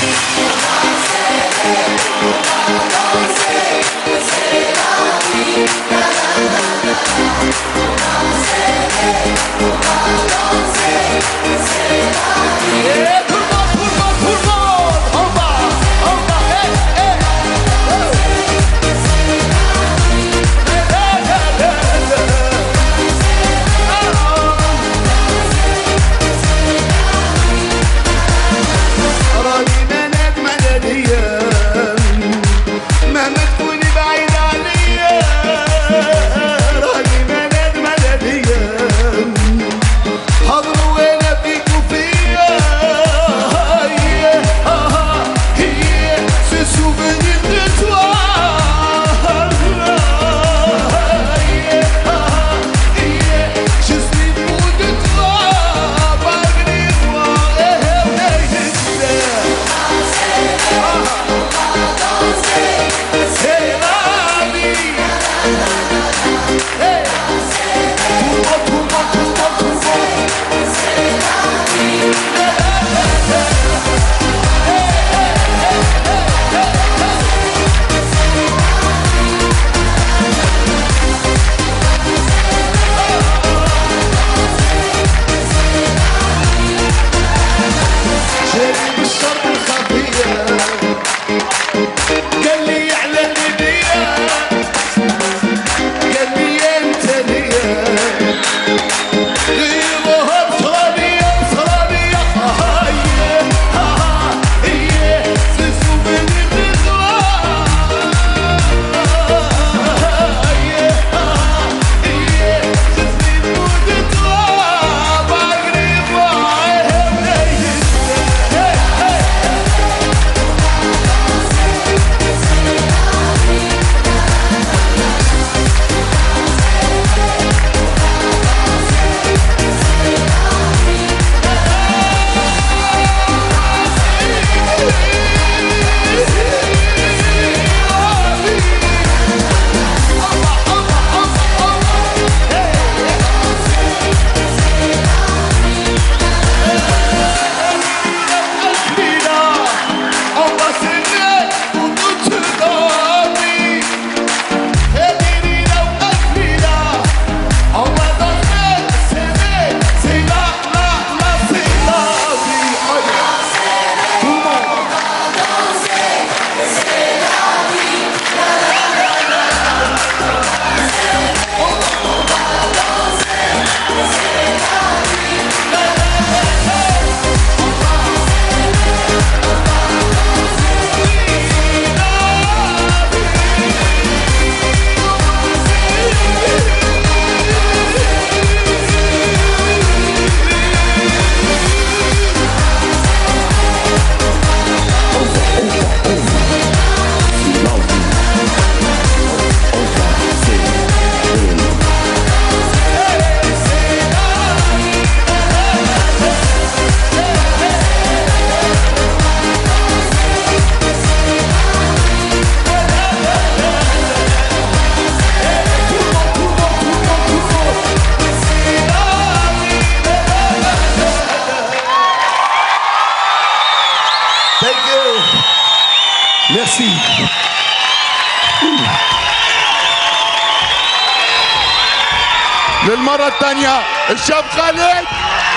راني مدد مدد ايام مهما تكوني بعيد عليا راني مدد مدد ايام حاضر وانا فيك وفيا هي هي سي سوفينير دو توا Je suis fou de toi, malgré toi. Eh, eh, eh, C'est la vie. Hey. Tout le monde, tout le monde, tout le monde, tout le monde. جاني بالشرط الخفية قال لي على الهدية قال لي انت ليا غيرها بصرانية بصرانية هاي هي سي سوفينير دو توا هاي هي سي سوفينير دو توا malgré moi On va s'aimer pour toute notre vie. Et Lila, Lila, on va danser, s'aimer, c'est la, la, la, c'est la vie. Oh yeah. Tout le monde. Thank you. Merci. للمرة الثانية الشاب خالد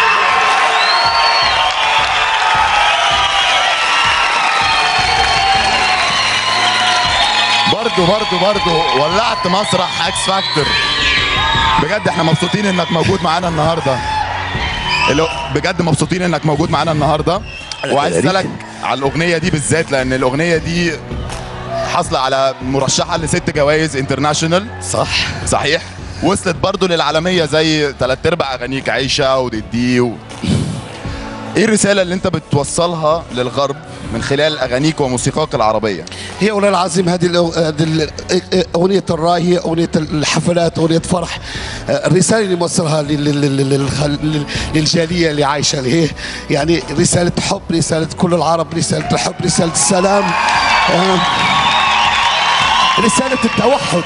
برضو برضو برضو ولعت مسرح اكس فاكتور بجد احنا مبسوطين انك موجود معانا النهارده الو- بجد مبسوطين انك موجود معانا النهارده وعايز اسالك على الاغنيه دي بالذات لان الاغنيه دي حاصله على مرشحه لست جوائز انترناشونال صح صحيح وصلت برضو للعالميه زي تلات ارباع اغانيك عيشه ودي و... ايه الرساله اللي انت بتوصلها للغرب من خلال اغانيك وموسيقاك العربيه هي والله العظيم هذه الأغ- هذه ال- أغنية الراي هي أغنية الحفلات أغنية فرح آه، الرسالة اللي موصلها لل- لل- لل- لل- للجالية اللي عايشة اللي هي يعني رسالة حب رسالة كل العرب رسالة الحب رسالة السلام آه، رسالة التوحد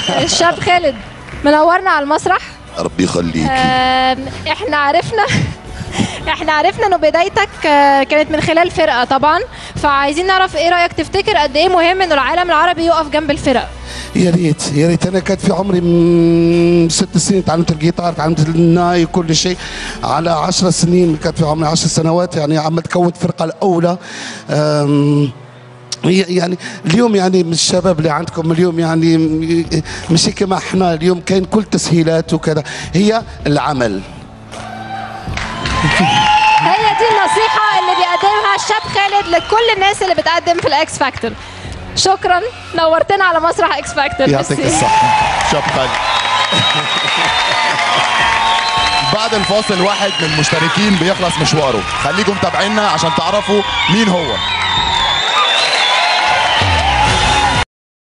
الشاب خالد منورنا على المسرح ربي يخليك آم، احنا عرفنا احنا عرفنا انه بدايتك آه، كانت من خلال فرقه طبعا فعايزين نعرف ايه رايك تفتكر قد ايه مهم انه العالم العربي يقف جنب الفرق يا ريت يا ريت انا كانت في عمري من ست سنين تعلمت الجيتار تعلمت الناي كل شيء على عشر سنين كانت في عمري عشر سنوات يعني عم تكون فرقه الاولى أم، هي- يعني اليوم يعني من الشباب اللي عندكم اليوم يعني مش كما احنا اليوم كاين كل تسهيلات وكذا هي العمل هي دي النصيحه اللي بيقدمها الشاب خالد لكل الناس اللي بتقدم في الاكس فاكتور شكرا نورتنا على مسرح اكس فاكتور يعطيك ميرسي. الصحة شاب خالد بعد الفاصل واحد من المشتركين بيخلص مشواره خليكم متابعينا عشان تعرفوا مين هو